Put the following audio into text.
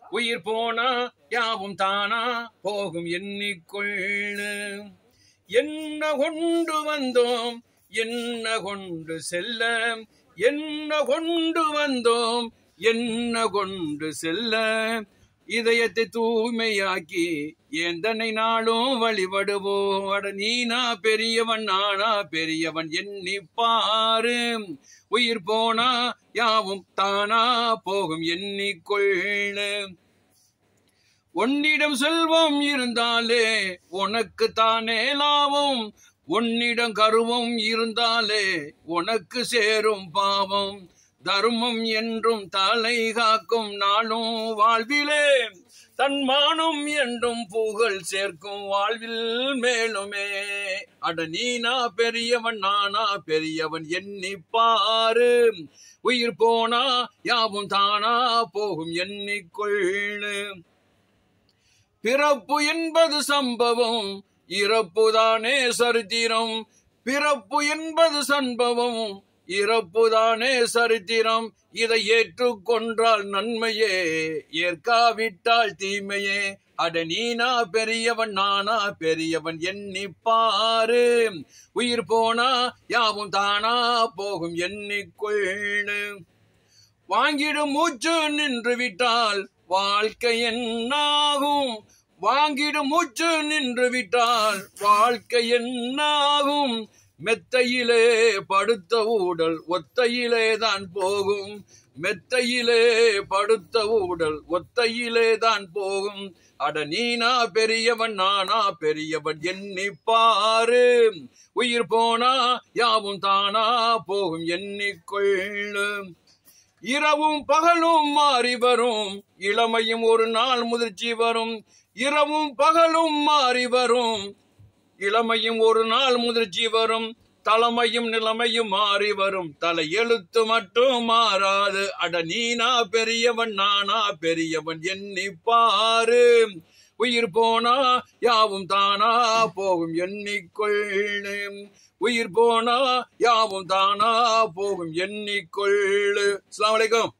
உயிர் போனா யாவும் தானா போகும் எண்ணிக்கொள்ளு என்ன கொண்டு வந்தோம் என்ன கொண்டு செல்ல என்ன கொண்டு வந்தோம் என்ன கொண்டு செல்ல இதயத்தை தூய்மையாக்கி எந்தனை நாளும் வழிபடுவோம் அட நீனா பெரியவன் நானா பெரியவன் எண்ணி பாரு உயிர் போனா யாவும் தானா போகும் எண்ணிக்கொள்ளு உன்னிடம் செல்வம் இருந்தாலே உனக்கு தானே லாபம் உன்னிடம் கருவம் இருந்தாலே உனக்கு சேரும் பாவம் தர்மம் என்றும் தலை காக்கும் நாளும் வாழ்விலே தன்மானம் என்றும் புகழ் சேர்க்கும் வாழ்வில் மேலுமே அட நீனா பெரியவன் நானா பெரியவன் எண்ணி பாரு உயிர் போனா யாவும் தானா போகும் எண்ணிக்கொள்ளு பிறப்பு என்பது சம்பவம் இறப்புதானே சரித்திரம் பிறப்பு என்பது சம்பவம் இறப்புதானே சரித்திரம் இதை ஏற்றுக்கொண்டால் நன்மையே ஏற்காவிட்டால் தீமையே அட நீனா பெரியவன் நானா பெரியவன் எண்ணி பாரு உயிர் போனா யாவும் தானா போகும் எண்ணிக்கொள்ளு வாங்கிடும் மூச்சு நின்று விட்டால் வாழ்க்கை என்னாகும் வாங்கிடும் மூச்சு நின்று விட்டால் வாழ்க்கை என்னாகும் மெத்தையிலே படுத்த ஊடல் ஒத்தையிலே தான் போகும் மெத்தையிலே படுத்த ஊடல் ஒத்தையிலே தான் போகும் அட நீனா பெரியவன் நானா பெரியவன் எண்ணி பாரு உயிர் போனா யாவும் தானா போகும் எண்ணிக்கொள்ளு இரவும் பகலும் மாறி வரும் இளமையும் ஒரு நாள் முதிர்ச்சி வரும் இரவும் பகலும் மாறி வரும் இளமையும் ஒரு நாள் முதிர்ச்சி வரும் தலைமையும் நிலைமையும் மாறி வரும் தலை எழுத்து மட்டும் மாறாது அட நீனா பெரியவன் நானா பெரியவன் எண்ணி பாரு உயிர் போனா யாவும் தானா போகும் எண்ணிக்கொள்ளு உயிர் போனா யாவும் தானா போகும் எண்ணிக்கொள்ளு அஸ்ஸலாமு அலைக்கும்